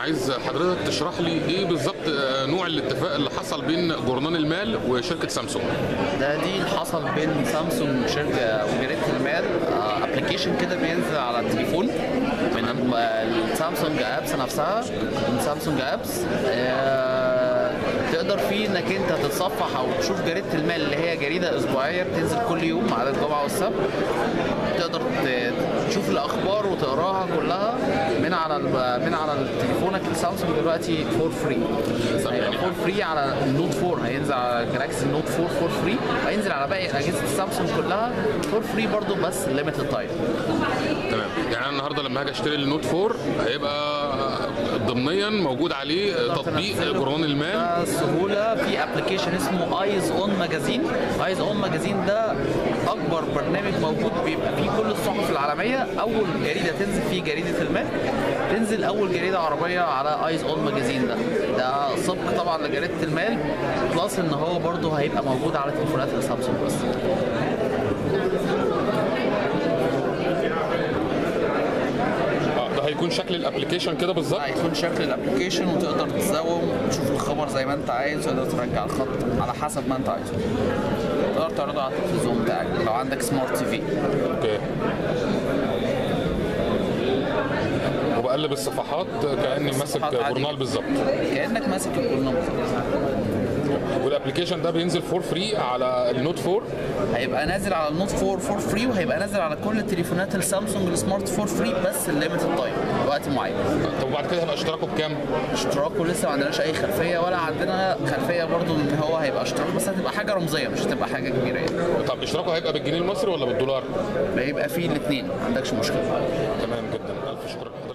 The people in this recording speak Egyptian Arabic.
عايز حضرتك تشرح لي ايه بالظبط آه، نوع الاتفاق اللي حصل بين جورنان المال وشركه سامسونج ده دي اللي حصل بين سامسونج وشركه وجريده المال ابلكيشن كده بينزل على التليفون من السامسونج ابس نفسها من سامسونج ابس تقدر فيه انك انت تتصفح او تشوف جريده المال اللي هي جريده اسبوعيه بتنزل كل يوم ما عدا الجمعه والسبت تقدر ت- تشوف الاخبار وتقراها كلها من على ال- من على تليفونك السامسونج دلوقتي فور فري هيبقى فور فري على النوت 4 هينزل على جالاكسي نوت 4 فور فري هينزل على باقي اجهزه السامسونج كلها فور فري برضو بس ليميتد تايم تمام يعني انا النهارده لما هاجي اشتري النوت 4 هيبقى ضمنيا موجود عليه تطبيق جورنان المال سهوله في ابلكيشن اسمه ايز اون ماجازين ايز اون ماجازين ده اكبر برنامج موجود بيبقى فيه كل الصحف العالميه اول جريده تنزل فيه جريده المال تنزل اول جريده عربيه على ايز اون ماجازين ده ده سبق طبعا لجريده المال بلس ان هو برضه هيبقى موجود على تليفونات السامسونج بس آه، ده هيكون شكل الابلكيشن كده بالظبط هيكون شكل الابلكيشن وتقدر تزوم وتشوف الخبر زي ما انت عايز وتقدر ترجع الخط على حسب ما انت عايزه تقدر تعرضه على التلفزيون بتاعك لو عندك سمارت تي في اوكي وبقلب الصفحات كاني ماسك الصفحات عادي جورنال جدا. بالظبط كانك ماسك الجورنال بالظبط والابلكيشن ده بينزل فور فري على النوت 4 هيبقى نازل على النوت 4 فور فري وهيبقى نازل على كل التليفونات السامسونج السمارت فور فري بس الليميتد تايم وقت معين طب وبعد كده هيبقى اشتراكه بكام؟ اشتراكه لسه ما عندناش اي خلفيه ولا عندنا خلفيه برضو ان هو هيبقى اشتراك بس هتبقى حاجه رمزيه مش هتبقى حاجه كبيره يعني طب اشتراكه هيبقى بالجنيه المصري ولا بالدولار؟ هيبقى فيه الاثنين ما عندكش مشكله تمام جدا الف شكر